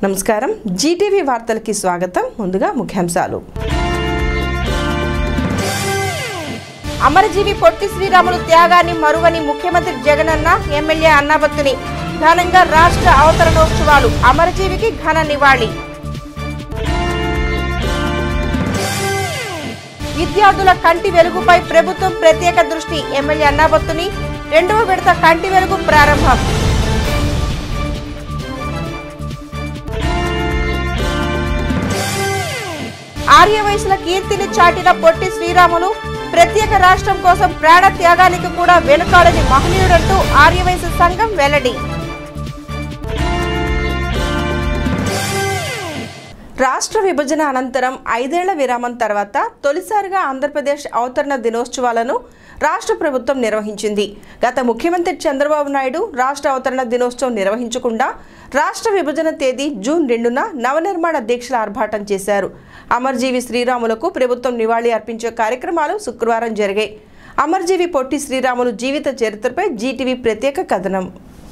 నమస్కారం జీటీవీ వార్తలకి స్వాగతం ముందుగా ముఖ్యాంశాలు అమరజీవి పొట్టి శ్రీరాములు త్యాగాన్ని మరువని ముఖ్యమంత్రి జగనన్న ఎమ్మెల్యే అన్నాబత్తుని ఘనంగా రాష్ట్ర అవతరణోత్సవాలు అమరజీవికి ఘన నివాళి విద్యార్థుల కంటి వెలుగుపై ప్రభుత్వం ప్రత్యేక దృష్టి ఎమ్మెల్యే అన్నాబత్తుని రెండవ విడత కంటి వెలుగు ప్రారంభం ఆర్యవయసుల కీర్తిని చాటిన పొట్టి శ్రీరాములు ప్రత్యేక రాష్ట్రం కోసం ప్రాణ త్యాగానికి కూడా వెనుకాడని మహనీయుడంటూ ఆర్యవయసు సంఘం వెల్లడి రాష్ట్ర విభజన అనంతరం ఐదేళ్ల విరామం తర్వాత తొలిసారిగా ఆంధ్రప్రదేశ్ అవతరణ దినోత్సవాలను రాష్ట్ర ప్రభుత్వం నిర్వహించింది గత ముఖ్యమంత్రి చంద్రబాబు నాయుడు రాష్ట్ర అవతరణ దినోత్సవం నిర్వహించకుండా రాష్ట్ర విభజన తేదీ జూన్ రెండున నవనిర్మాణ దీక్షల ఆర్భాటం చేశారు అమర్జీవి శ్రీరాములకు ప్రభుత్వం నివాళి అర్పించే కార్యక్రమాలు శుక్రవారం జరిగాయి అమర్జీవి పొట్టి శ్రీరాములు జీవిత చరిత్రపై జీటీవీ ప్రత్యేక కథనం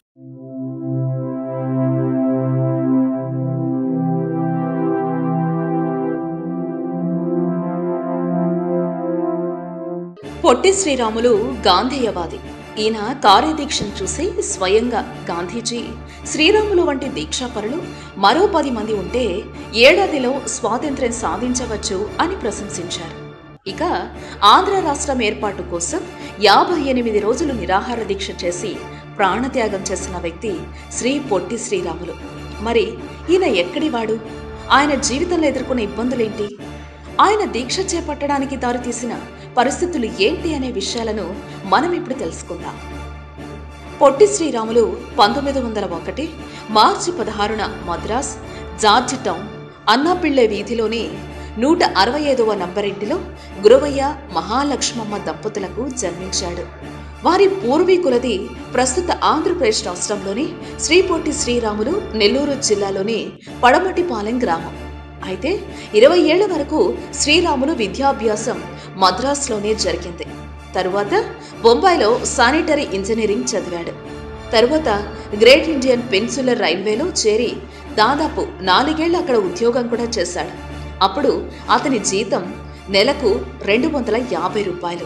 పొట్టి శ్రీరాములు గాంధేయవాది ఈయన కార్యదీక్షను చూసి స్వయంగా గాంధీజీ శ్రీరాములు వంటి దీక్షాపరులు మరో పది మంది ఉంటే ఏడాదిలో స్వాతంత్ర్యం సాధించవచ్చు అని ప్రశంసించారు ఇక ఆంధ్ర రాష్ట్రం ఏర్పాటు కోసం యాభై ఎనిమిది రోజులు నిరాహార దీక్ష చేసి ప్రాణత్యాగం చేసిన వ్యక్తి శ్రీ పొట్టి శ్రీరాములు మరి ఈయన ఎక్కడివాడు ఆయన జీవితంలో ఎదుర్కొన్న ఇబ్బందులేంటి ఆయన దీక్ష చేపట్టడానికి దారితీసిన పరిస్థితులు ఏంటి అనే విషయాలను మనం ఇప్పుడు తెలుసుకుందాం పొట్టి శ్రీరాములు పంతొమ్మిది వందల ఒకటి మార్చి పదహారున మద్రాస్ జార్జి టౌన్ అన్నాపిళ్ళె వీధిలోని నూట అరవై ఐదవ నంబరింటిలో గురవయ్య మహాలక్ష్మమ్మ దంపతులకు జన్మించాడు వారి పూర్వీకులది ప్రస్తుత ఆంధ్రప్రదేశ్ రాష్ట్రంలోని శ్రీ పొట్టి శ్రీరాములు నెల్లూరు జిల్లాలోని పడమటిపాలెం గ్రామం అయితే ఇరవై ఏళ్ల వరకు శ్రీరాములు విద్యాభ్యాసం మద్రాసులోనే జరిగింది తరువాత బొంబాయిలో శానిటరీ ఇంజనీరింగ్ చదివాడు తరువాత గ్రేట్ ఇండియన్ పెన్సులర్ రైల్వేలో చేరి దాదాపు నాలుగేళ్లు అక్కడ ఉద్యోగం కూడా చేశాడు అప్పుడు అతని జీతం నెలకు రెండు వందల యాభై రూపాయలు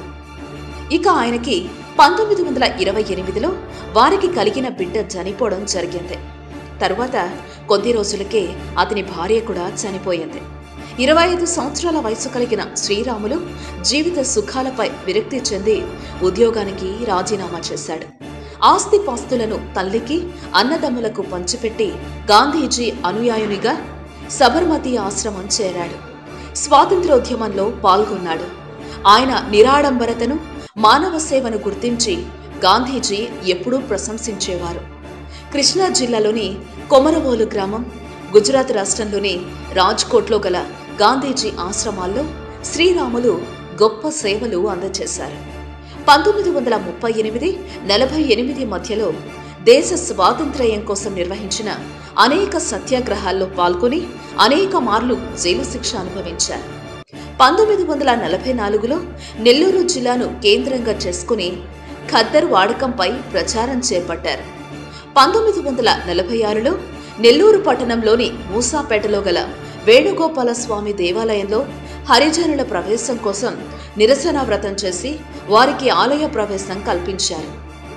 ఇక ఆయనకి పంతొమ్మిది వందల ఇరవై ఎనిమిదిలో వారికి కలిగిన బిడ్డ చనిపోవడం జరిగింది తరువాత కొద్ది రోజులకే అతని భార్య కూడా చనిపోయింది ఇరవై ఐదు సంవత్సరాల వయసు కలిగిన శ్రీరాములు జీవిత సుఖాలపై విరక్తి చెంది ఉద్యోగానికి రాజీనామా చేశాడు ఆస్తి పాస్తులను తల్లికి అన్నదమ్ములకు పంచిపెట్టి గాంధీజీ అనుయాయునిగా సబర్మతి ఆశ్రమం చేరాడు స్వాతంత్రోద్యమంలో పాల్గొన్నాడు ఆయన నిరాడంబరతను మానవ సేవను గుర్తించి గాంధీజీ ఎప్పుడూ ప్రశంసించేవారు కృష్ణా జిల్లాలోని కొమరవోలు గ్రామం గుజరాత్ రాష్ట్రంలోని రాజ్కోట్లో గల గాంధీజీ ఆశ్రమాల్లో శ్రీరాములు గొప్ప సేవలు అందజేశారు పంతొమ్మిది వందల ముప్పై ఎనిమిది నలభై ఎనిమిది మధ్యలో దేశ స్వాతంత్ర్యం కోసం నిర్వహించిన అనేక సత్యాగ్రహాల్లో పాల్గొని అనేక మార్లు జైలు శిక్ష అనుభవించారు పంతొమ్మిది వందల నలభై నాలుగులో నెల్లూరు జిల్లాను కేంద్రంగా చేసుకుని ఖద్దరు వాడకంపై ప్రచారం చేపట్టారు పంతొమ్మిది వందల నలభై ఆరులో నెల్లూరు పట్టణంలోని మూసాపేటలో గల వేణుగోపాల స్వామి దేవాలయంలో హరిజనుల ప్రవేశం కోసం నిరసన వ్రతం చేసి వారికి ఆలయ ప్రవేశం కల్పించారు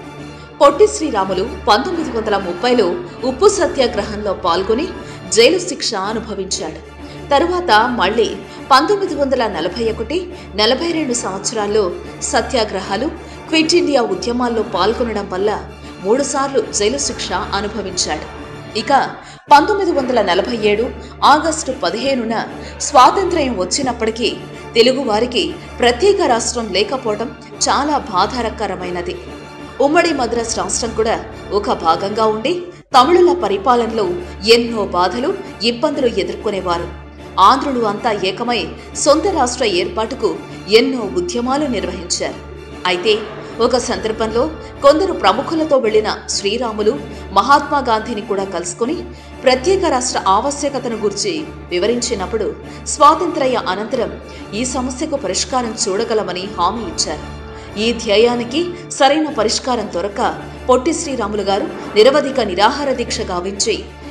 పొట్టి శ్రీరాములు పంతొమ్మిది వందల ముప్పైలో ఉప్పు సత్యాగ్రహంలో పాల్గొని జైలు శిక్ష అనుభవించాడు తరువాత మళ్ళీ పంతొమ్మిది వందల నలభై ఒకటి నలభై రెండు సంవత్సరాల్లో సత్యాగ్రహాలు క్విట్ ఇండియా ఉద్యమాల్లో పాల్గొనడం వల్ల మూడుసార్లు జైలు శిక్ష అనుభవించాడు ఇక పంతొమ్మిది వందల నలభై ఏడు ఆగస్టు పదిహేనున స్వాతంత్ర్యం వచ్చినప్పటికీ తెలుగువారికి ప్రత్యేక రాష్ట్రం లేకపోవడం చాలా బాధాకరమైనది ఉమ్మడి మద్రాస్ రాష్ట్రం కూడా ఒక భాగంగా ఉండి తమిళుల పరిపాలనలో ఎన్నో బాధలు ఇబ్బందులు ఎదుర్కొనేవారు ఆంధ్రులు అంతా ఏకమై సొంత రాష్ట్ర ఏర్పాటుకు ఎన్నో ఉద్యమాలు నిర్వహించారు అయితే ఒక సందర్భంలో కొందరు ప్రముఖులతో వెళ్లిన శ్రీరాములు మహాత్మా గాంధీని కూడా కలుసుకుని ప్రత్యేక రాష్ట్ర ఆవశ్యకతను గురించి వివరించినప్పుడు స్వాతంత్ర్య అనంతరం ఈ సమస్యకు పరిష్కారం చూడగలమని హామీ ఇచ్చారు ఈ ధ్యేయానికి సరైన పరిష్కారం దొరక పొట్టి శ్రీరాములు గారు నిరవధిక నిరాహార దీక్ష గావించి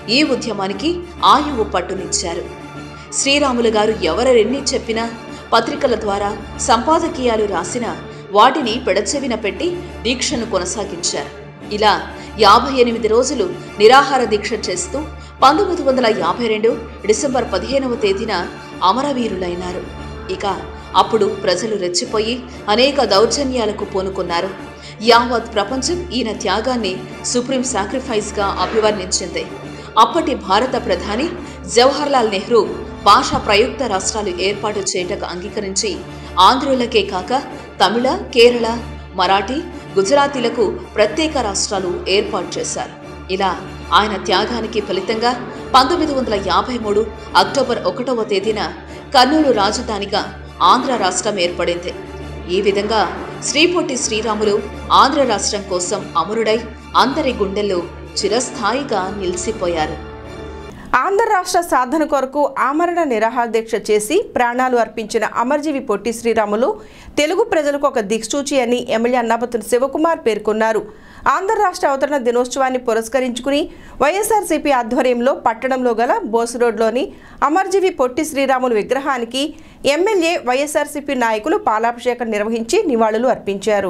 ఈ ఉద్యమానికి ఆయువు పట్టునిచ్చారు శ్రీరాములు గారు ఎవరెన్ని చెప్పినా పత్రికల ద్వారా సంపాదకీయాలు రాసినా వాటిని పెడచెవిన పెట్టి దీక్షను కొనసాగించారు ఇలా యాభై ఎనిమిది రోజులు నిరాహార దీక్ష చేస్తూ పంతొమ్మిది వందల యాభై రెండు డిసెంబర్ పదిహేనవ తేదీన అమరవీరులైనారు ఇక అప్పుడు ప్రజలు రెచ్చిపోయి అనేక దౌర్జన్యాలకు పూనుకున్నారు యావత్ ప్రపంచం ఈయన త్యాగాన్ని సుప్రీం సాక్రిఫైస్గా అభివర్ణించింది అప్పటి భారత ప్రధాని జవహర్లాల్ నెహ్రూ భాషా ప్రయుక్త రాష్ట్రాలు ఏర్పాటు చేయటకు అంగీకరించి ఆంధ్రులకే కాక తమిళ కేరళ మరాఠీ గుజరాతీలకు ప్రత్యేక రాష్ట్రాలు ఏర్పాటు చేశారు ఇలా ఆయన త్యాగానికి ఫలితంగా పంతొమ్మిది వందల యాభై మూడు అక్టోబర్ ఒకటవ తేదీన కర్నూలు రాజధానిగా ఆంధ్ర రాష్ట్రం ఏర్పడింది ఈ విధంగా శ్రీపొట్టి శ్రీరాములు ఆంధ్ర రాష్ట్రం కోసం అమరుడై అందరి గుండెల్లో చిరస్థాయిగా నిలిచిపోయారు ఆంధ్ర రాష్ట్ర సాధన కొరకు ఆమరణ నిరాహార దీక్ష చేసి ప్రాణాలు అర్పించిన అమర్జీవి పొట్టి శ్రీరాములు తెలుగు ప్రజలకు ఒక దిక్సూచి అని ఎమ్మెల్యే అన్నాపతుని శివకుమార్ పేర్కొన్నారు ఆంధ్ర రాష్ట్ర అవతరణ దినోత్సవాన్ని పురస్కరించుకుని వైఎస్ఆర్సీపీ ఆధ్వర్యంలో పట్టణంలో గల బోసు రోడ్లోని అమర్జీవి పొట్టి శ్రీరాములు విగ్రహానికి ఎమ్మెల్యే వైఎస్ఆర్సీపీ నాయకులు పాలాభిషేకం నిర్వహించి నివాళులు అర్పించారు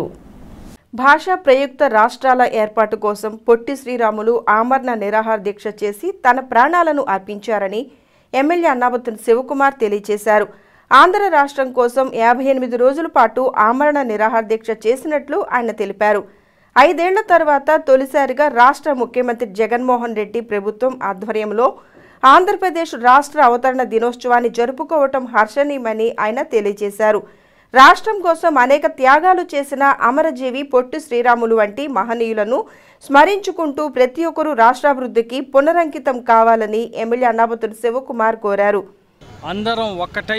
భాషా ప్రయుక్త రాష్ట్రాల ఏర్పాటు కోసం పొట్టి శ్రీరాములు ఆమరణ నిరాహార దీక్ష చేసి తన ప్రాణాలను అర్పించారని ఎమ్మెల్యే అన్నాబత్తుని శివకుమార్ తెలియజేశారు ఆంధ్ర రాష్ట్రం కోసం యాభై ఎనిమిది రోజుల పాటు ఆమరణ నిరాహార దీక్ష చేసినట్లు ఆయన తెలిపారు ఐదేళ్ల తర్వాత తొలిసారిగా రాష్ట్ర ముఖ్యమంత్రి జగన్మోహన్ రెడ్డి ప్రభుత్వం ఆధ్వర్యంలో ఆంధ్రప్రదేశ్ రాష్ట్ర అవతరణ దినోత్సవాన్ని జరుపుకోవటం హర్షణీయమని ఆయన తెలియజేశారు రాష్ట్రం కోసం అనేక త్యాగాలు చేసిన అమరజీవి పొట్టి శ్రీరాములు వంటి మహనీయులను స్మరించుకుంటూ ప్రతి ఒక్కరూ రాష్ట్రాభివృద్ధికి పునరంకితం కావాలని ఎమ్మెల్యే అన్నాబతుని శివకుమార్ కోరారు అందరం ఒక్కటై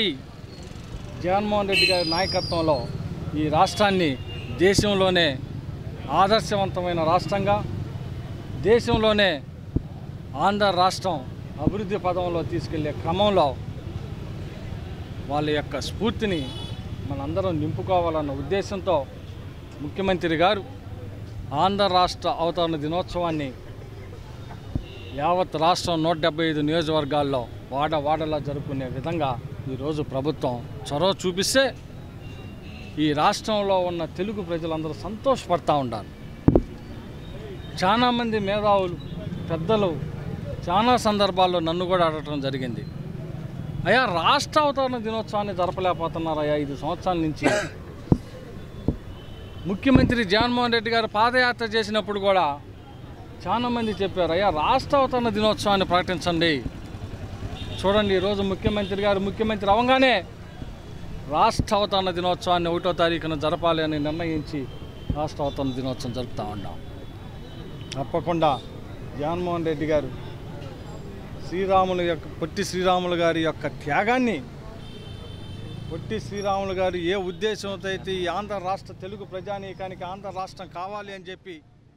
జగన్మోహన్ రెడ్డి గారి నాయకత్వంలో ఈ రాష్ట్రాన్ని దేశంలోనే ఆదర్శవంతమైన రాష్ట్రంగా దేశంలోనే ఆంధ్ర రాష్ట్రం అభివృద్ధి పదంలో తీసుకెళ్లే క్రమంలో వాళ్ళ యొక్క స్ఫూర్తిని మనందరం నింపుకోవాలన్న ఉద్దేశంతో ముఖ్యమంత్రి గారు ఆంధ్ర రాష్ట్ర అవతరణ దినోత్సవాన్ని యావత్ రాష్ట్రం నూట డెబ్బై ఐదు నియోజకవర్గాల్లో వాడ వాడలా జరుపుకునే విధంగా ఈరోజు ప్రభుత్వం చొరవ చూపిస్తే ఈ రాష్ట్రంలో ఉన్న తెలుగు ప్రజలందరూ సంతోషపడతా ఉండాలి చాలామంది మేధావులు పెద్దలు చాలా సందర్భాల్లో నన్ను కూడా అడగటం జరిగింది అయ్యా రాష్ట్ర అవతరణ దినోత్సవాన్ని జరపలేకపోతున్నారు అయ్యా ఐదు సంవత్సరాల నుంచి ముఖ్యమంత్రి జగన్మోహన్ రెడ్డి గారు పాదయాత్ర చేసినప్పుడు కూడా చాలామంది చెప్పారు అయ్యా రాష్ట్ర అవతరణ దినోత్సవాన్ని ప్రకటించండి చూడండి ఈరోజు ముఖ్యమంత్రి గారు ముఖ్యమంత్రి అవంగానే రాష్ట్ర అవతరణ దినోత్సవాన్ని ఒకటో తారీఖున జరపాలి అని నిర్ణయించి రాష్ట్ర అవతరణ దినోత్సవం జరుపుతూ ఉన్నాం తప్పకుండా జగన్మోహన్ రెడ్డి గారు శ్రీరాములు యొక్క పొట్టి శ్రీరాములు గారి యొక్క త్యాగాన్ని పొట్టి శ్రీరాములు గారు ఏ ఉద్దేశంతో అయితే ఈ ఆంధ్ర రాష్ట్ర తెలుగు ప్రజానీకానికి ఆంధ్ర రాష్ట్రం కావాలి అని చెప్పి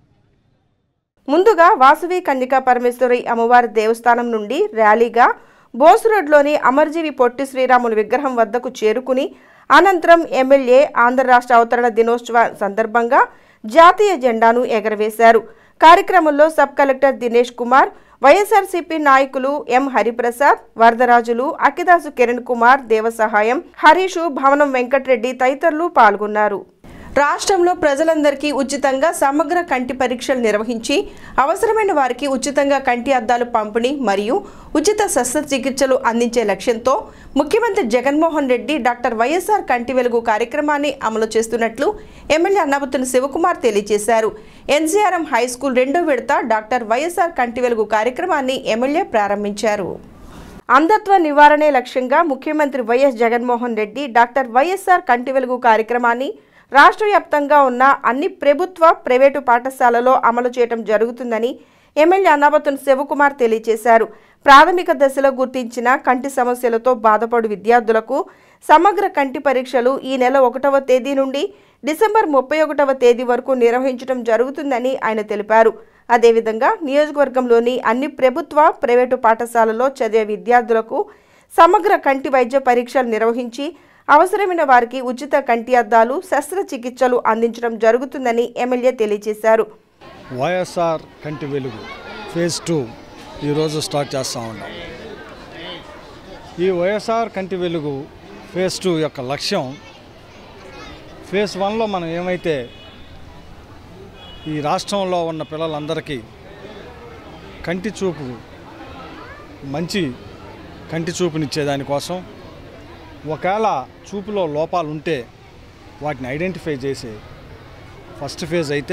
ముందుగా వాసవి కన్యకా పరమేశ్వరి అమ్మవారి దేవస్థానం నుండి ర్యాలీగా బోసు రోడ్లోని అమర్జీవి పొట్టి శ్రీరాములు విగ్రహం వద్దకు చేరుకుని అనంతరం ఎమ్మెల్యే ఆంధ్ర రాష్ట్ర అవతరణ దినోత్సవ సందర్భంగా జాతీయ జెండాను ఎగరవేశారు కార్యక్రమంలో సబ్ కలెక్టర్ దినేష్ కుమార్ వైఎస్ఆర్సీపీ నాయకులు ఎం హరిప్రసాద్ వరదరాజులు అక్కిదాసు కిరణ్ కుమార్ దేవసహాయం హరీషు భవనం వెంకటరెడ్డి తదితరులు పాల్గొన్నారు రాష్ట్రంలో ప్రజలందరికీ ఉచితంగా సమగ్ర కంటి పరీక్షలు నిర్వహించి అవసరమైన వారికి ఉచితంగా కంటి అద్దాలు పంపిణీ మరియు ఉచిత శస్త్రచికిత్సలు అందించే లక్ష్యంతో ముఖ్యమంత్రి జగన్మోహన్ రెడ్డి డాక్టర్ వైఎస్ఆర్ కంటి వెలుగు కార్యక్రమాన్ని అమలు చేస్తున్నట్లు ఎమ్మెల్యే అన్నబుత్తుని శివకుమార్ తెలియజేశారు ఎన్జీఆర్ఎం హై స్కూల్ రెండో విడత డాక్టర్ వైఎస్ఆర్ కంటి వెలుగు కార్యక్రమాన్ని ఎమ్మెల్యే ప్రారంభించారు అంధత్వ నివారణే లక్ష్యంగా ముఖ్యమంత్రి వైఎస్ జగన్మోహన్ రెడ్డి డాక్టర్ వైఎస్ఆర్ కంటి వెలుగు కార్యక్రమాన్ని రాష్ట్ర వ్యాప్తంగా ఉన్న అన్ని ప్రభుత్వ ప్రైవేటు పాఠశాలలో అమలు చేయడం జరుగుతుందని ఎమ్మెల్యే అన్నాబతున్ శివకుమార్ తెలియజేశారు ప్రాథమిక దశలో గుర్తించిన కంటి సమస్యలతో బాధపడు విద్యార్థులకు సమగ్ర కంటి పరీక్షలు ఈ నెల ఒకటవ తేదీ నుండి డిసెంబర్ ముప్పై ఒకటవ తేదీ వరకు నిర్వహించడం జరుగుతుందని ఆయన తెలిపారు అదేవిధంగా నియోజకవర్గంలోని అన్ని ప్రభుత్వ ప్రైవేటు పాఠశాలలో చదివే విద్యార్థులకు సమగ్ర కంటి వైద్య పరీక్షలు నిర్వహించి అవసరమైన వారికి ఉచిత కంటి అద్దాలు శస్త్రచికిత్సలు అందించడం జరుగుతుందని ఎమ్మెల్యే తెలియజేశారు వైఎస్ఆర్ కంటి వెలుగు ఫేజ్ టూ ఈరోజు స్టార్ట్ చేస్తూ ఉన్నాం ఈ వైఎస్ఆర్ కంటి వెలుగు ఫేజ్ టూ యొక్క లక్ష్యం ఫేజ్ వన్లో మనం ఏమైతే ఈ రాష్ట్రంలో ఉన్న పిల్లలందరికీ కంటి చూపు మంచి కంటి చూపునిచ్చే దానికోసం ఒకవేళ చూపులో లోపాలు ఉంటే వాటిని ఐడెంటిఫై చేసే ఫస్ట్ ఫేజ్ అయితే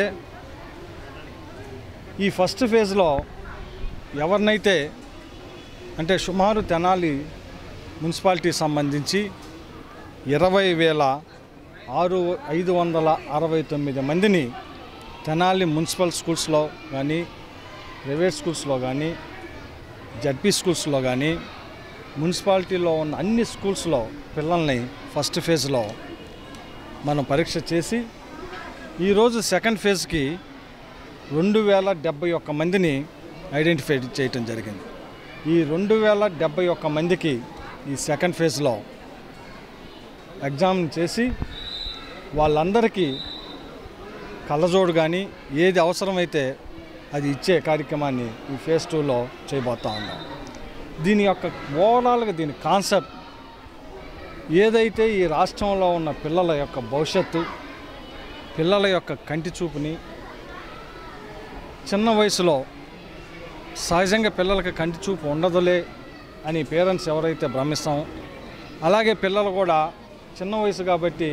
ఈ ఫస్ట్ ఫేజ్లో ఎవరినైతే అంటే సుమారు తెనాలి మున్సిపాలిటీ సంబంధించి ఇరవై వేల ఆరు ఐదు వందల అరవై తొమ్మిది మందిని తెనాలి మున్సిపల్ స్కూల్స్లో కానీ ప్రైవేట్ స్కూల్స్లో కానీ జడ్పీ స్కూల్స్లో కానీ మున్సిపాలిటీలో ఉన్న అన్ని స్కూల్స్లో పిల్లల్ని ఫస్ట్ ఫేజ్లో మనం పరీక్ష చేసి ఈరోజు సెకండ్ ఫేజ్కి రెండు వేల డెబ్బై ఒక్క మందిని ఐడెంటిఫై చేయటం జరిగింది ఈ రెండు వేల డెబ్బై ఒక్క మందికి ఈ సెకండ్ ఫేజ్లో ఎగ్జామ్ చేసి వాళ్ళందరికీ కళ్ళజోడు కానీ ఏది అవసరమైతే అది ఇచ్చే కార్యక్రమాన్ని ఈ ఫేజ్ టూలో చేయబోతా ఉన్నాం దీని యొక్క ఓవరాల్గా దీని కాన్సెప్ట్ ఏదైతే ఈ రాష్ట్రంలో ఉన్న పిల్లల యొక్క భవిష్యత్తు పిల్లల యొక్క కంటి చూపుని చిన్న వయసులో సహజంగా పిల్లలకి కంటి చూపు ఉండదులే అని పేరెంట్స్ ఎవరైతే భ్రమిస్తామో అలాగే పిల్లలు కూడా చిన్న వయసు కాబట్టి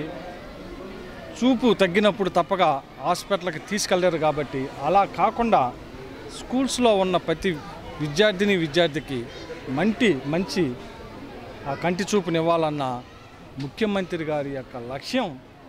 చూపు తగ్గినప్పుడు తప్పక హాస్పిటల్కి తీసుకెళ్ళారు కాబట్టి అలా కాకుండా స్కూల్స్లో ఉన్న ప్రతి విద్యార్థిని విద్యార్థికి మంటి మంచి ఆ కంటి చూపునివ్వాలన్న ముఖ్యమంత్రి గారి యొక్క లక్ష్యం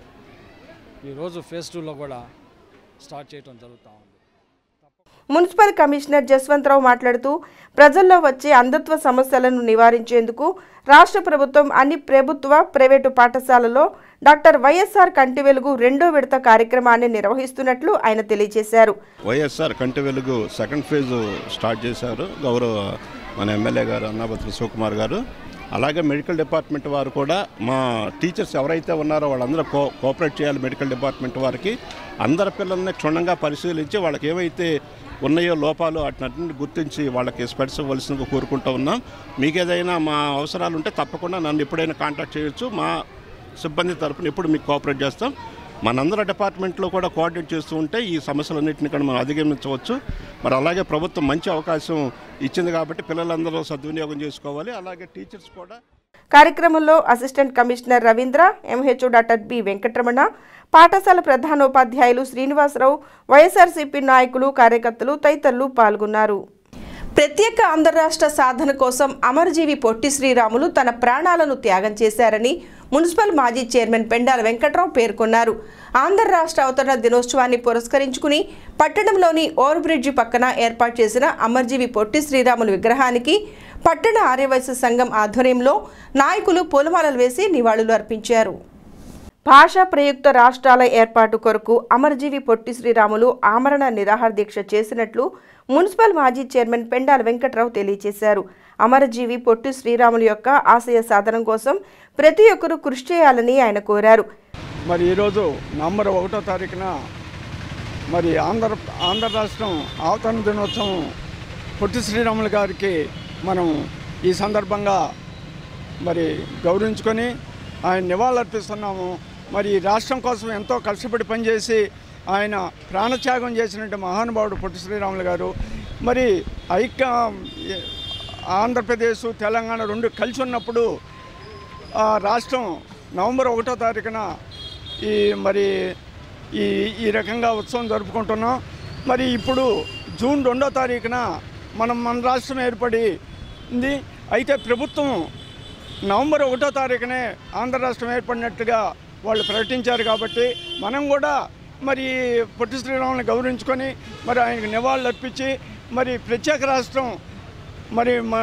ఈరోజు ఫేజ్ టూలో కూడా స్టార్ట్ చేయడం జరుగుతూ ఉంది మున్సిపల్ కమిషనర్ జస్వంతరావు మాట్లాడుతూ ప్రజల్లో వచ్చే అంధత్వ సమస్యలను నివారించేందుకు రాష్ట్ర ప్రభుత్వం అన్ని ప్రభుత్వ ప్రైవేటు పాఠశాలలో డాక్టర్ వైఎస్ఆర్ కంటి వెలుగు రెండో విడత కార్యక్రమాన్ని నిర్వహిస్తున్నట్లు ఆయన తెలియజేశారు వైఎస్ఆర్ కంటి వెలుగు సెకండ్ ఫేజ్ స్టార్ట్ చేశారు గౌరవ మన ఎమ్మెల్యే గారు అన్నాబత్రి శివకుమార్ గారు అలాగే మెడికల్ డిపార్ట్మెంట్ వారు కూడా మా టీచర్స్ ఎవరైతే ఉన్నారో వాళ్ళందరూ కో కోఆపరేట్ చేయాలి మెడికల్ డిపార్ట్మెంట్ వారికి అందరి పిల్లల్ని క్షుణ్ణంగా పరిశీలించి వాళ్ళకి ఏవైతే ఉన్నాయో లోపాలు వాటిని గుర్తించి వాళ్ళకి స్పెట్స్ ఇవ్వాల్సిందిగా కోరుకుంటూ ఉన్నాం మీకు ఏదైనా మా అవసరాలు ఉంటే తప్పకుండా నన్ను ఎప్పుడైనా కాంటాక్ట్ చేయొచ్చు మా సిబ్బంది తరపున ఎప్పుడు మీకు కోఆపరేట్ చేస్తాం మనందరి డిపార్ట్మెంట్లో కూడా కోఆర్డినేట్ చేస్తూ ఉంటే ఈ సమస్యలన్నింటినీ కూడా మనం అధిగమించవచ్చు మరి అలాగే ప్రభుత్వం మంచి అవకాశం ఇచ్చింది కాబట్టి పిల్లలందరూ సద్వినియోగం చేసుకోవాలి అలాగే టీచర్స్ కూడా కార్యక్రమంలో assistant commissioner Ravindra MHO doctor B Venkataramana పాఠశాల ప్రధానోపాధ్యాయులు శ్రీనివాసరావు వైఎస్ఆర్సీపీ నాయకులు కార్యకర్తలు తదితరులు పాల్గొన్నారు ప్రత్యేక ఆంధ్ర రాష్ట్ర సాధన కోసం అమరజీవి పొట్టి శ్రీరాములు తన ప్రాణాలను త్యాగం చేశారని మున్సిపల్ మాజీ చైర్మన్ పెండాల వెంకట్రావు పేర్కొన్నారు ఆంధ్ర రాష్ట్ర అవతరణ దినోత్సవాన్ని పురస్కరించుకుని పట్టణంలోని ఓవర్ బ్రిడ్జి పక్కన ఏర్పాటు చేసిన అమరజీవి పొట్టి శ్రీరాములు విగ్రహానికి పట్టణ ఆర్యవైశ్య సంఘం ఆధ్వర్యంలో నాయకులు పూలమాలలు వేసి నివాళులు అర్పించారు భాషా ప్రయుక్త రాష్ట్రాల ఏర్పాటు కొరకు అమరజీవి పొట్టి శ్రీరాములు ఆమరణ నిరాహార దీక్ష చేసినట్లు మున్సిపల్ మాజీ చైర్మన్ పెండాల వెంకట్రావు తెలియజేశారు అమరజీవి పొట్టి శ్రీరాములు యొక్క ఆశయ సాధన కోసం ప్రతి ఒక్కరూ కృషి చేయాలని ఆయన కోరారు మరి ఈరోజు నవంబర్ ఒకటో తారీఖున మరి ఆంధ్ర ఆంధ్ర రాష్ట్రం అవతరణ దినోత్సవం పొట్టి శ్రీరాములు గారికి మనం ఈ సందర్భంగా మరి గౌరవించుకొని ఆయన నివాళులర్పిస్తున్నాము మరి ఈ రాష్ట్రం కోసం ఎంతో కష్టపడి పనిచేసి ఆయన ప్రాణత్యాగం చేసినట్టు మహానుభావుడు పొట్టి శ్రీరాములు గారు మరి ఐక్య ఆంధ్రప్రదేశ్ తెలంగాణ రెండు కలిసి ఉన్నప్పుడు ఆ రాష్ట్రం నవంబర్ ఒకటో తారీఖున ఈ మరి ఈ ఈ రకంగా ఉత్సవం జరుపుకుంటున్నాం మరి ఇప్పుడు జూన్ రెండో తారీఖున మనం మన రాష్ట్రం ఏర్పడింది అయితే ప్రభుత్వం నవంబర్ ఒకటో తారీఖునే ఆంధ్ర రాష్ట్రం ఏర్పడినట్టుగా వాళ్ళు ప్రకటించారు కాబట్టి మనం కూడా మరి పొట్టి శ్రీరాముని గౌరవించుకొని మరి ఆయనకు నివాళులు అర్పించి మరి ప్రత్యేక రాష్ట్రం మరి మా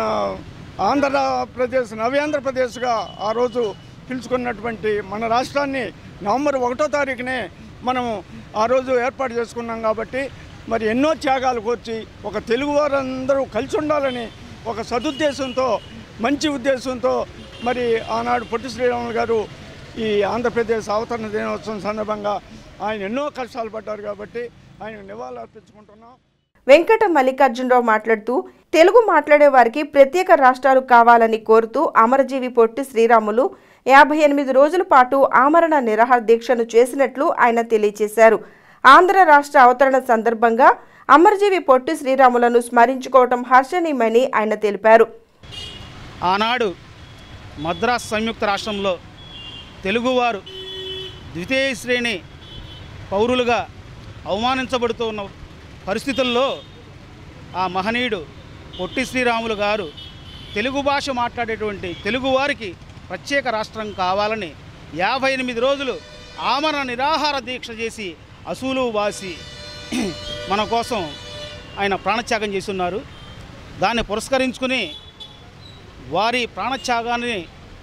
ఆంధ్రప్రదేశ్ నవ్యాంధ్రప్రదేశ్గా ఆ రోజు పిలుచుకున్నటువంటి మన రాష్ట్రాన్ని నవంబర్ ఒకటో తారీఖునే మనం ఆ రోజు ఏర్పాటు చేసుకున్నాం కాబట్టి మరి ఎన్నో త్యాగాలు కోర్చి ఒక తెలుగు వారందరూ కలిసి ఉండాలని ఒక సదుద్దేశంతో మంచి ఉద్దేశంతో మరి ఆనాడు పొట్టి శ్రీరాములు గారు ఈ ఆంధ్రప్రదేశ్ అవతరణ దినోత్సవం సందర్భంగా ఆయన ఎన్నో కష్టాలు పడ్డారు కాబట్టి ఆయన నివాళులు అర్పించుకుంటున్నాం వెంకట మల్లికార్జునరావు మాట్లాడుతూ తెలుగు మాట్లాడే వారికి ప్రత్యేక రాష్ట్రాలు కావాలని కోరుతూ అమరజీవి పొట్టి శ్రీరాములు యాభై ఎనిమిది రోజుల పాటు ఆమరణ నిరాహార దీక్షను చేసినట్లు ఆయన తెలియజేశారు ఆంధ్ర రాష్ట్ర అవతరణ సందర్భంగా అమరజీవి పొట్టి శ్రీరాములను స్మరించుకోవటం హర్షణీయమని ఆయన తెలిపారు ఆనాడు మద్రాస్ సంయుక్త రాష్ట్రంలో తెలుగువారు ద్వితీయ శ్రేణి పౌరులుగా అవమానించబడుతూ ఉన్న పరిస్థితుల్లో ఆ మహనీయుడు పొట్టి శ్రీరాములు గారు తెలుగు భాష మాట్లాడేటువంటి తెలుగువారికి ప్రత్యేక రాష్ట్రం కావాలని యాభై ఎనిమిది రోజులు ఆమరణ నిరాహార దీక్ష చేసి అసూలు వాసి మన కోసం ఆయన ప్రాణత్యాగం చేస్తున్నారు దాన్ని పురస్కరించుకుని వారి ప్రాణత్యాగాన్ని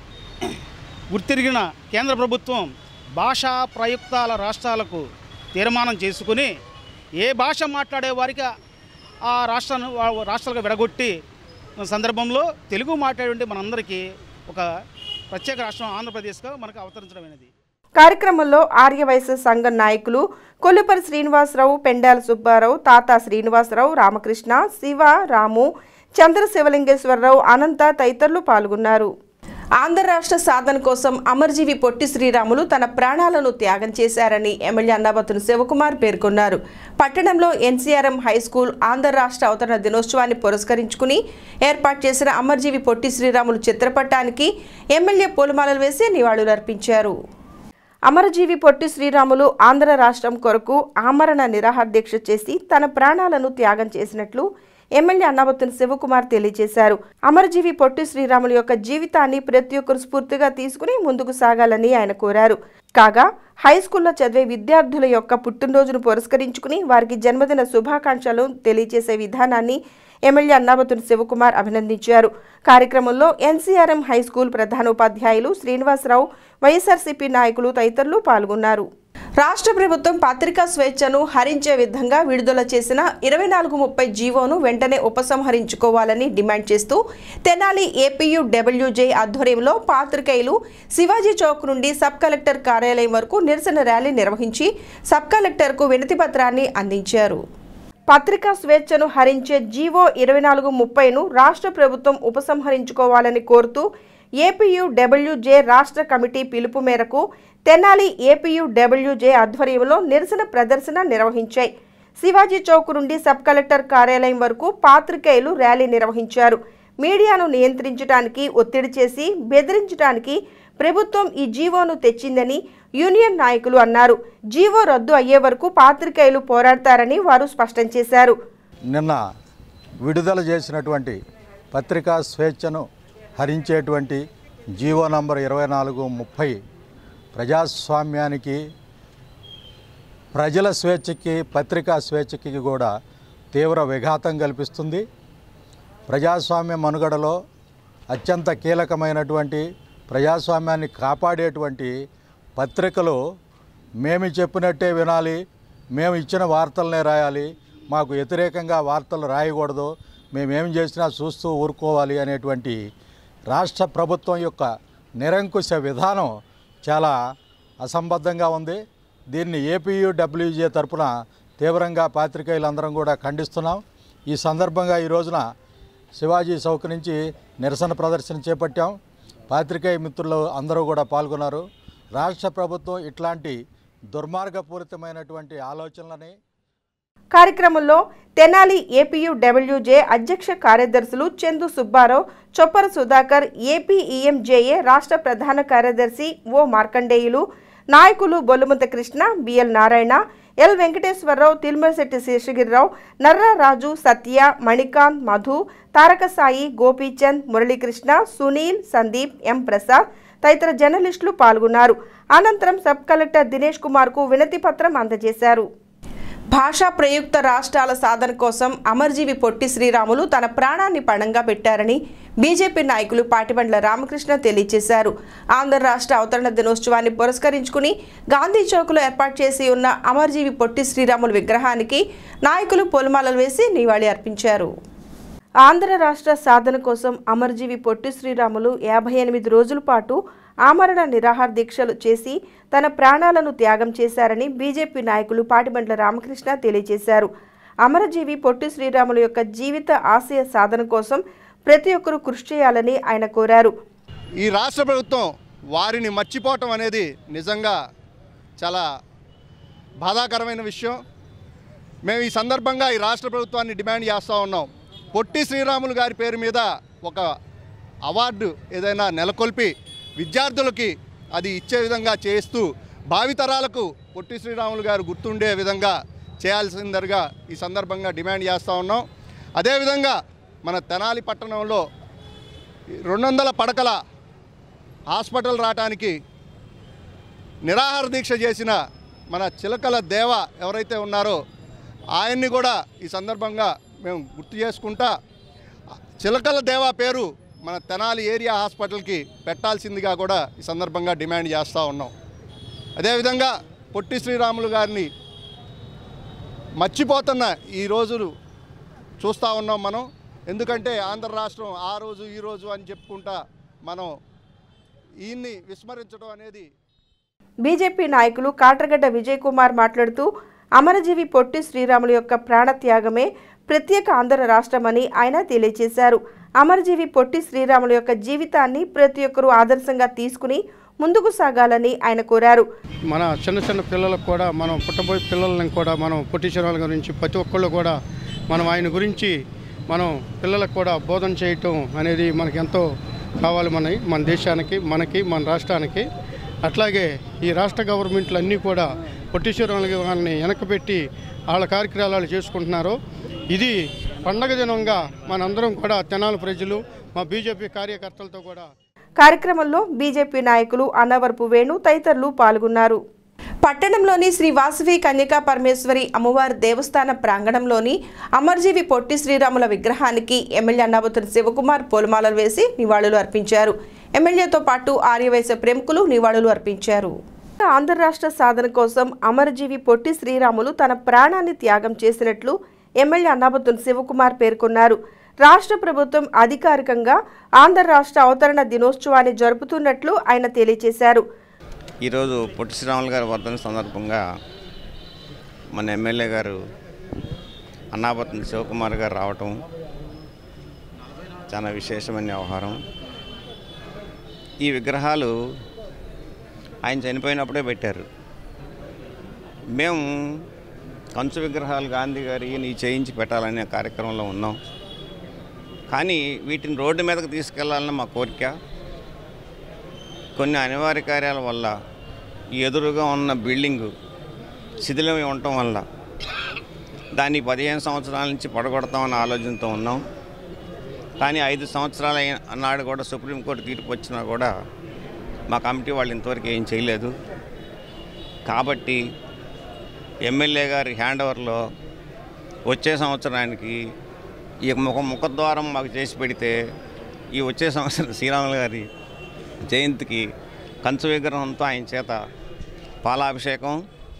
గుర్తిరిగిన కేంద్ర ప్రభుత్వం భాషా ప్రయుక్తాల రాష్ట్రాలకు తీర్మానం చేసుకుని ఏ భాష మాట్లాడే వారికి ఆ రాష్ట్రాన్ని వా- రాష్ట్రాలకు విడగొట్టి సందర్భంలో తెలుగు మాట్లాడే మనందరికీ ఒక ప్రత్యేక రాష్ట్రం ఆంధ్రప్రదేశ్గా మనకు అవతరించడమైనది కార్యక్రమంలో ఆర్యవైశ్య సంఘం నాయకులు కొల్లుపరి శ్రీనివాసరావు పెండాల సుబ్బారావు తాత శ్రీనివాసరావు రామకృష్ణ శివ రాము చంద్ర శివలింగేశ్వరరావు అనంత తదితరులు పాల్గొన్నారు ఆంధ్ర రాష్ట్ర సాధన కోసం అమర్జీవి పొట్టి శ్రీరాములు తన ప్రాణాలను త్యాగం చేశారని ఎమ్మెల్యే అన్నాబతును శివకుమార్ పేర్కొన్నారు పట్టణంలో ఎన్సీఆర్ఎం హై స్కూల్ ఆంధ్ర రాష్ట్ర అవతరణ దినోత్సవాన్ని పురస్కరించుకుని ఏర్పాటు చేసిన అమర్జీవి పొట్టి శ్రీరాములు చిత్రపటానికి ఎమ్మెల్యే పూలమాలలు వేసి నివాళులర్పించారు అమరజీవి పొట్టి శ్రీరాములు ఆంధ్ర రాష్ట్రం కొరకు ఆమరణ నిరాహార దీక్ష చేసి తన ప్రాణాలను త్యాగం చేసినట్లు ఎమ్మెల్యే అన్నాబత్తుని శివకుమార్ తెలియజేశారు అమరజీవి పొట్టి శ్రీరాములు యొక్క జీవితాన్ని ప్రతి ఒక్కరు స్ఫూర్తిగా తీసుకుని ముందుకు సాగాలని ఆయన కోరారు కాగా హై స్కూల్లో చదివే విద్యార్థుల యొక్క పుట్టినరోజును పురస్కరించుకుని వారికి జన్మదిన శుభాకాంక్షలు తెలియజేసే విధానాన్ని ఎమ్మెల్యే అన్నాబతుని శివకుమార్ అభినందించారు కార్యక్రమంలో ఎన్సీఆర్ఎం హై స్కూల్ ప్రధానోపాధ్యాయులు శ్రీనివాసరావు వైఎస్ఆర్సీపీ నాయకులు తదితరులు పాల్గొన్నారు రాష్ట్ర ప్రభుత్వం పత్రికా స్వేచ్ఛను హరించే విధంగా విడుదల చేసిన ఇరవై నాలుగు ముప్పై జీవోను వెంటనే ఉపసంహరించుకోవాలని డిమాండ్ చేస్తూ తెనాలి ఏపీయు డబ్ల్యూజే ఆధ్వర్యంలో పాత్రికేయులు శివాజీ చౌక్ నుండి సబ్ కలెక్టర్ కార్యాలయం వరకు నిరసన ర్యాలీ నిర్వహించి సబ్ కలెక్టర్కు వినతి పత్రాన్ని అందించారు పత్రికా స్వేచ్ఛను హరించే జీవో ఇరవై నాలుగు ముప్పైను రాష్ట్ర ప్రభుత్వం ఉపసంహరించుకోవాలని కోరుతూ ఏపీయు డబ్ల్యూజే రాష్ట్ర కమిటీ పిలుపు మేరకు తెనాలి ఏపీయు డబ్ల్యూజే ఆధ్వర్యంలో నిరసన ప్రదర్శన నిర్వహించాయి శివాజీ చౌక్ నుండి సబ్ కలెక్టర్ కార్యాలయం వరకు పాత్రికేయులు ర్యాలీ నిర్వహించారు మీడియాను నియంత్రించడానికి ఒత్తిడి చేసి బెదిరించడానికి ప్రభుత్వం ఈ జీవోను తెచ్చిందని యూనియన్ నాయకులు అన్నారు జీవో రద్దు అయ్యే వరకు పాత్రికేయులు పోరాడతారని వారు స్పష్టం చేశారు నిన్న విడుదల చేసినటువంటి పత్రికా స్వేచ్ఛను హరించేటువంటి జీవో నంబర్ ఇరవై నాలుగు ముప్పై ప్రజాస్వామ్యానికి ప్రజల స్వేచ్ఛకి పత్రికా స్వేచ్ఛకి కూడా తీవ్ర విఘాతం కల్పిస్తుంది ప్రజాస్వామ్య మనుగడలో అత్యంత కీలకమైనటువంటి ప్రజాస్వామ్యాన్ని కాపాడేటువంటి పత్రికలు మేము చెప్పినట్టే వినాలి మేము ఇచ్చిన వార్తలనే రాయాలి మాకు వ్యతిరేకంగా వార్తలు రాయకూడదు మేమేం చేసినా చూస్తూ ఊరుకోవాలి అనేటువంటి రాష్ట్ర ప్రభుత్వం యొక్క నిరంకుశ విధానం చాలా అసంబద్ధంగా ఉంది దీన్ని ఏపీయు డబ్ల్యూజే తరపున తీవ్రంగా పాత్రికేయులందరం కూడా ఖండిస్తున్నాం ఈ సందర్భంగా ఈ రోజున శివాజీ చౌక్ నుంచి నిరసన ప్రదర్శన చేపట్టాం పాత్రికేయ మిత్రులు అందరూ కూడా పాల్గొన్నారు రాష్ట్ర ప్రభుత్వం ఇట్లాంటి దుర్మార్గపూరితమైనటువంటి ఆలోచనలని కార్యక్రమంలో తెనాలి ఏపీయు డబ్ల్యూజే అధ్యక్ష కార్యదర్శులు చందు సుబ్బారావు చొప్పర సుధాకర్ ఏపీఈఎంజేఏ రాష్ట్ర ప్రధాన కార్యదర్శి ఓ మార్కండేయులు నాయకులు Bollumutha Krishna BL Narayana L Venkateswararao Tirumalasetti Seshagirirao Narraraju Satya Manikanth Madhu Tarakasai Gopichand Muralikrishna Sunil Sandeep M Prasad తదితర జర్నలిస్టులు పాల్గొన్నారు అనంతరం సబ్ కలెక్టర్ దినేష్ కుమార్కు వినతి పత్రం అందజేశారు భాషా ప్రయుక్త రాష్ట్రాల సాధన కోసం అమర్జీవి పొట్టి శ్రీరాములు తన ప్రాణాన్ని పణంగా పెట్టారని బీజేపీ నాయకులు పాటిబండ్ల రామకృష్ణ తెలియజేశారు ఆంధ్ర రాష్ట్ర అవతరణ దినోత్సవాన్ని పురస్కరించుకుని గాంధీ చౌక్లో ఏర్పాటు చేసి ఉన్న అమర్జీవి పొట్టి శ్రీరాములు విగ్రహానికి నాయకులు పొలమాలలు వేసి నివాళి అర్పించారు ఆంధ్ర రాష్ట్ర సాధన కోసం అమర్జీవి పొట్టి శ్రీరాములు యాభై ఎనిమిది రోజుల పాటు ఆమరణ నిరాహార దీక్షలు చేసి తన ప్రాణాలను త్యాగం చేశారని బీజేపీ నాయకులు పాటిబండ్ల రామకృష్ణ తెలియజేశారు అమరజీవి పొట్టి శ్రీరాములు యొక్క జీవిత ఆశయ సాధన కోసం ప్రతి ఒక్కరూ కృషి చేయాలని ఆయన కోరారు ఈ రాష్ట్ర ప్రభుత్వం వారిని మర్చిపోవటం అనేది నిజంగా చాలా బాధాకరమైన విషయం మేము ఈ సందర్భంగా ఈ రాష్ట్ర ప్రభుత్వాన్ని డిమాండ్ చేస్తూ ఉన్నాం పొట్టి శ్రీరాములు గారి పేరు మీద ఒక అవార్డు ఏదైనా నెలకొల్పి విద్యార్థులకి అది ఇచ్చే విధంగా చేస్తూ భావితరాలకు పొట్టి శ్రీరాములు గారు గుర్తుండే విధంగా చేయాల్సిందరుగా ఈ సందర్భంగా డిమాండ్ చేస్తూ ఉన్నాం అదేవిధంగా మన తెనాలి పట్టణంలో రెండు వందల పడకల హాస్పిటల్ రావటానికి నిరాహార దీక్ష చేసిన మన చిలకల దేవ ఎవరైతే ఉన్నారో ఆయన్ని కూడా ఈ సందర్భంగా మేము గుర్తు చేసుకుంటా చిలకల దేవ పేరు మన తెనాలి ఏరియా హాస్పిటల్కి పెట్టాల్సిందిగా కూడా ఈ సందర్భంగా డిమాండ్ చేస్తూ ఉన్నాం అదేవిధంగా పొట్టి శ్రీరాములు గారిని మర్చిపోతున్న ఈ రోజులు చూస్తూ ఉన్నాం మనం ఎందుకంటే ఆంధ్ర రాష్ట్రం ఆ రోజు ఈ రోజు అని చెప్పుకుంటా మనం ఈయన్ని విస్మరించడం అనేది బీజేపీ నాయకులు కాట్రగడ్డ విజయ్ కుమార్ మాట్లాడుతూ అమరజీవి పొట్టి శ్రీరాములు యొక్క ప్రాణత్యాగమే ప్రత్యేక ఆంధ్ర రాష్ట్రమని ఆయన తెలియజేశారు అమరజీవి పొట్టి శ్రీరాములు యొక్క జీవితాన్ని ప్రతి ఒక్కరూ ఆదర్శంగా తీసుకుని ముందుకు సాగాలని ఆయన కోరారు మన చిన్న చిన్న పిల్లలకు కూడా మనం పుట్టబోయే పిల్లలను కూడా మనం పొట్టిచరాల గురించి ప్రతి ఒక్కళ్ళు కూడా మనం ఆయన గురించి మనం పిల్లలకు కూడా బోధన చేయటం అనేది మనకి ఎంతో కావాలి మన మన దేశానికి మనకి మన రాష్ట్రానికి అట్లాగే ఈ రాష్ట్ర గవర్నమెంట్లు అన్నీ కూడా పొట్టిశ్వరాల వాళ్ళని వెనకబెట్టి వాళ్ళ కార్యక్రమాలు చేసుకుంటున్నారు ఇది పండగ దినంగా మనందరం కూడా తెనాలి ప్రజలు మా బీజేపీ కార్యకర్తలతో కూడా కార్యక్రమంలో బీజేపీ నాయకులు అన్నవరపు వేణు తదితరులు పాల్గొన్నారు పట్టణంలోని శ్రీ వాసవి కన్యకా పరమేశ్వరి అమ్మవారి దేవస్థాన ప్రాంగణంలోని అమర్జీవి పొట్టి శ్రీరాముల విగ్రహానికి ఎమ్మెల్యే అన్నాబతుని శివకుమార్ పూలమాలలు వేసి నివాళులు అర్పించారు ఎమ్మెల్యేతో పాటు ఆర్యవైశ్య ప్రముఖులు నివాళులు అర్పించారు ఆంధ్ర రాష్ట్ర సాధన కోసం అమరజీవి పొట్టి శ్రీరాములు తన ప్రాణాన్ని త్యాగం చేసినట్లు ఎమ్మెల్యే అన్నాబతున్ శివకుమార్ పేర్కొన్నారు రాష్ట్ర ప్రభుత్వం అధికారికంగా ఆంధ్ర రాష్ట్ర అవతరణ దినోత్సవాన్ని జరుపుతున్నట్లు ఆయన తెలియజేశారు ఈరోజు పొట్టి శ్రీరాములు గారి వర్ధన సందర్భంగా మన ఎమ్మెల్యే గారు అన్నాపత్ని శివకుమార్ గారు రావటం చాలా విశేషమైన వ్యవహారం ఈ విగ్రహాలు ఆయన చనిపోయినప్పుడే పెట్టారు మేము కంచు విగ్రహాలు గాంధీ గారి నీ చేయించి పెట్టాలనే కార్యక్రమంలో ఉన్నాం కానీ వీటిని రోడ్డు మీదకి తీసుకెళ్లాలని మా కోరిక కొన్ని అనివార్య కార్యాల వల్ల ఈ ఎదురుగా ఉన్న బిల్డింగు శిథిలమై ఉండటం వల్ల దాన్ని పదిహేను సంవత్సరాల నుంచి పడగొడతామన్న ఆలోచనతో ఉన్నాం కానీ ఐదు సంవత్సరాల నాడు కూడా సుప్రీంకోర్టు తీర్పు వచ్చినా కూడా మా కమిటీ వాళ్ళు ఇంతవరకు ఏం చేయలేదు కాబట్టి ఎమ్మెల్యే గారి హ్యాండ్ ఓవర్లో వచ్చే సంవత్సరానికి ఈ ముఖ ముఖద్వారం మాకు చేసి పెడితే ఈ వచ్చే సంవత్సరం శ్రీరాములు గారి జయంతికి కంచు విగ్రహంతో ఆయన చేత పాలాభిషేకం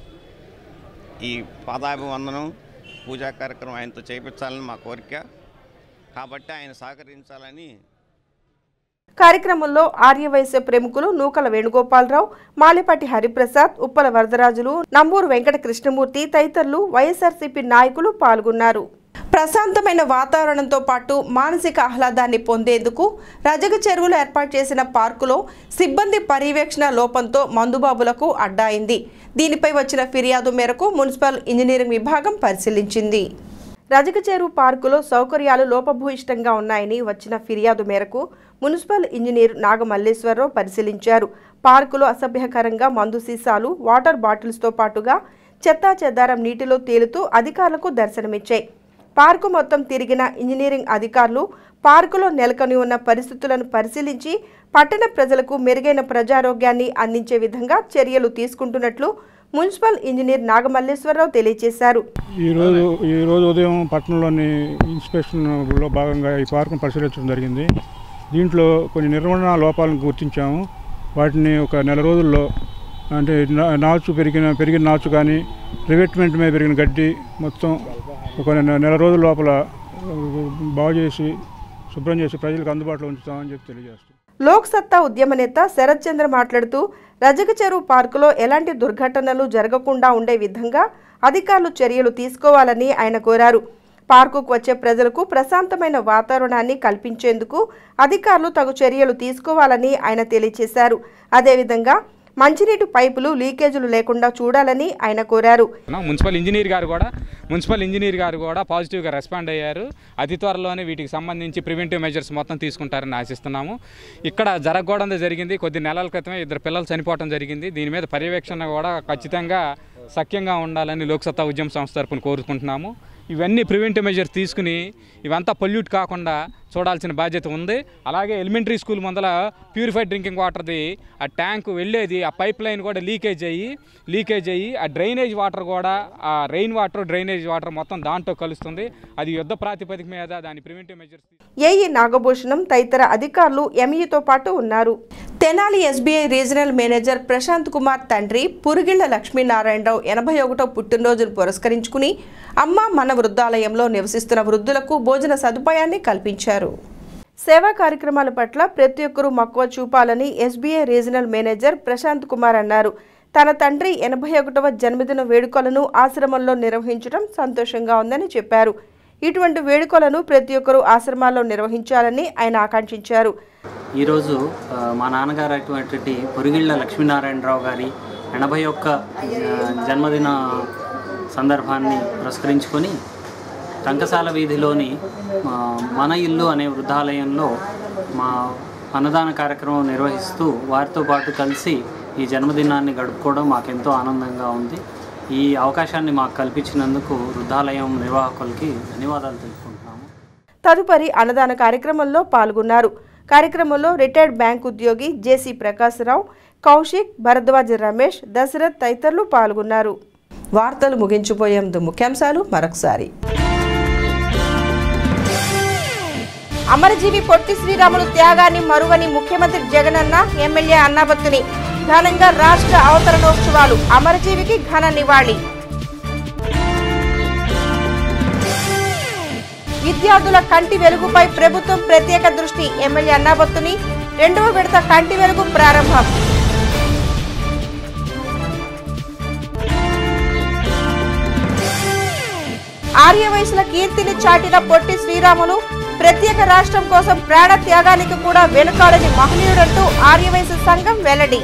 ఈ పాదాభివందనం పూజా కార్యక్రమం ఆయనతో చేయించాలని మా కోరిక కాబట్టి ఆయన సహకరించాలని కార్యక్రమంలో ఆర్యవైశ్య ప్రముఖులు నూకల వేణుగోపాలరావు మాలిపాటి హరిప్రసాద్ ఉప్పల వరదరాజులు నంబూరు వెంకట కృష్ణమూర్తి తదితరులు వైఎస్ఆర్సీపీ నాయకులు పాల్గొన్నారు ప్రశాంతమైన వాతావరణంతో పాటు మానసిక ఆహ్లాదాన్ని పొందేందుకు రజక చెరువులో ఏర్పాటు చేసిన పార్కులో సిబ్బంది పర్యవేక్షణ లోపంతో మందుబాబులకు అడ్డాయింది దీనిపై వచ్చిన ఫిర్యాదు మేరకు మున్సిపల్ ఇంజనీరింగ్ విభాగం పరిశీలించింది రజకచేరు పార్కులో సౌకర్యాలు లోపభూయిష్టంగా ఉన్నాయని వచ్చిన ఫిర్యాదు మేరకు మున్సిపల్ ఇంజనీర్ నాగమల్లేశ్వరరావు పరిశీలించారు పార్కులో అసభ్యకరంగా మందు సీసాలు వాటర్ బాటిల్స్తో పాటుగా చెత్తా చెదారం నీటిలో తేలుతూ అధికారులకు దర్శనమిచ్చాయి పార్కు మొత్తం తిరిగిన ఇంజనీరింగ్ అధికారులు పార్కులో నెలకొని ఉన్న పరిస్థితులను పరిశీలించి పట్టణ ప్రజలకు మెరుగైన ప్రజారోగ్యాన్ని అందించే విధంగా చర్యలు తీసుకుంటున్నట్లు మున్సిపల్ ఇంజనీర్ నాగమల్లేశ్వరరావు తెలియజేశారు ఈరోజు ఈరోజు ఉదయం పట్టణంలోని ఇన్స్పెక్షన్లో భాగంగా ఈ పార్కును పరిశీలించడం జరిగింది దీంట్లో కొన్ని నిర్వహణ లోపాలను గుర్తించాము వాటిని ఒక నెల రోజుల్లో అంటే నా- నాచు పెరిగిన పెరిగిన నాచు కానీ రివెట్మెంట్ మీద పెరిగిన గడ్డి మొత్తం ఒక నె- నెల రోజుల లోపల ఆ, బాగు చేసి శుభ్రం చేసి ప్రజలకు అందుబాటులో ఉంచుతామని చెప్పి తెలియజేస్తాం లోక్ సత్తా ఉద్యమ నేత శరత్ చంద్ర మాట్లాడుతూ రజక చెరువు పార్కులో ఎలాంటి దుర్ఘటనలు జరగకుండా ఉండే విధంగా అధికారులు చర్యలు తీసుకోవాలని ఆయన కోరారు పార్కుకు వచ్చే ప్రజలకు ప్రశాంతమైన వాతావరణాన్ని కల్పించేందుకు అధికారులు తగు చర్యలు తీసుకోవాలని ఆయన తెలియజేశారు అదేవిధంగా మంచినీటి పైపులు లీకేజీలు లేకుండా చూడాలని ఆయన కోరారు మున్సిపల్ ఇంజనీర్ గారు కూడా మున్సిపల్ ఇంజనీర్ గారు కూడా పాజిటివ్గా రెస్పాండ్ అయ్యారు అతి త్వరలోనే వీటికి సంబంధించి ప్రివెంటివ్ మెజర్స్ మొత్తం తీసుకుంటారని ఆశిస్తున్నాము ఇక్కడ జరగకూడదు జరిగింది కొద్ది నెలల క్రితమే ఇద్దరు పిల్లలు చనిపోవడం జరిగింది దీని మీద పర్యవేక్షణ కూడా ఖచ్చితంగా సఖ్యంగా ఉండాలని లోక్సత్తా ఉద్యమ సంస్థ తరపున కోరుకుంటున్నాము ఇవన్నీ ప్రివెంటివ్ మెజర్స్ తీసుకుని ఇవంతా పొల్యూట్ కాకుండా చూడాల్సిన బాధ్యత ఉంది అలాగే ఎలిమెంటరీ స్కూల్ ముందల ప్యూరిఫైడ్ డ్రింకింగ్ వాటర్ది ఆ ట్యాంక్ వెళ్ళేది ఆ పైప్ లైన్ కూడా లీకేజ్ అయ్యి లీకేజ్ అయ్యి ఆ డ్రైనేజ్ వాటర్ కూడా ఆ రెయిన్ వాటర్ డ్రైనేజ్ వాటర్ మొత్తం దాంట్లో కలుస్తుంది అది యుద్ధ ప్రాతిపదిక మీద దాని ప్రివెంటివ్ మెజర్స్ ఏఈ నాగభూషణం తదితర అధికారులు ఎంఈతో పాటు ఉన్నారు Tenali SBI regional manager Prashanth Kumar తండ్రి పురుగిళ్ల లక్ష్మీనారాయణరావు ఎనభై ఒకటో పుట్టినరోజును పురస్కరించుకుని అమ్మ మన వృద్ధాలయంలో నివసిస్తున్న వృద్ధులకు భోజన సదుపాయాన్ని కల్పించారు సేవా కార్యక్రమాల పట్ల ప్రతి ఒక్కరూ మక్కువ చూపాలని SBI regional manager Prashanth Kumar అన్నారు తన తండ్రి ఎనభై ఒకటవ జన్మదిన వేడుకలను ఆశ్రమంలో నిర్వహించడం సంతోషంగా ఉందని చెప్పారు ఇటువంటి వేడుకలను ప్రతి ఒక్కరూ ఆశ్రమాల్లో నిర్వహించాలని ఆయన ఆకాంక్షించారు ఈరోజు ఆ, మా నాన్నగారు అటువంటి పొరిగిళ్ళ లక్ష్మీనారాయణరావు గారి ఎనభై ఒక్క ఆ, జన్మదిన సందర్భాన్ని పురస్కరించుకొని టంకసాల వీధిలోని ఆ, మన ఇల్లు అనే వృద్ధాలయంలో మా అన్నదాన కార్యక్రమం నిర్వహిస్తూ వారితో పాటు కలిసి ఈ జన్మదినాన్ని గడుపుకోవడం మాకెంతో ఆనందంగా ఉంది ఈ అవకాశాన్ని మాకు కల్పించినందుకు వృద్ధాలయం నిర్వాహకులకి ధన్యవాదాలు తెలుపుకుంటున్నాము తదుపరి అన్నదాన కార్యక్రమంలో పాల్గొన్నారు కార్యక్రమంలో రిటైర్డ్ బ్యాంక్ ఉద్యోగి జేసీ ప్రకాశ్రావు కౌశిక్ భరద్వాజ్ రమేష్ దశరథ్ తదితరులు పాల్గొన్నారు వార్తలు ముగించిపోయే ముందు ముఖ్యాంశాలు మరొకసారి అమరజీవి పొట్టి శ్రీరాములు త్యాగాన్ని మరువని ముఖ్యమంత్రి జగనన్న ఎమ్మెల్యే అన్నాబత్తుని ఘనంగా రాష్ట్ర అవతరణోత్సవాలు అమరజీవికి ఘన నివాళి విద్యార్థుల కంటి వెలుగుపై ప్రభుత్వం ప్రత్యేక దృష్టి ఎమ్మెల్యే అన్నాబత్తుని రెండవ విడత కంటి వెలుగు ప్రారంభం ఆర్యవయసుల కీర్తిని చాటిన పొట్టి శ్రీరాములు ప్రత్యేక రాష్ట్రం కోసం ప్రాణ త్యాగానికి కూడా వెనుకాడని మహనీయుడంటూ ఆర్యవయసు సంఘం వెల్లడి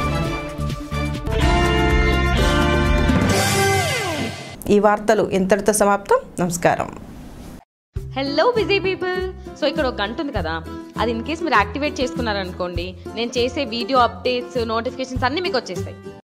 ఈ వార్తలు ఇంతటితో సమాప్తం నమస్కారం హలో బిజీ పీపుల్ సో ఇక్కడ ఒక గంట ఉంది కదా అది ఇన్ కేస్ మీరు యాక్టివేట్ చేసుకున్నారనుకోండి నేను చేసే వీడియో అప్డేట్స్ నోటిఫికేషన్స్ అన్నీ మీకు వచ్చేస్తాయి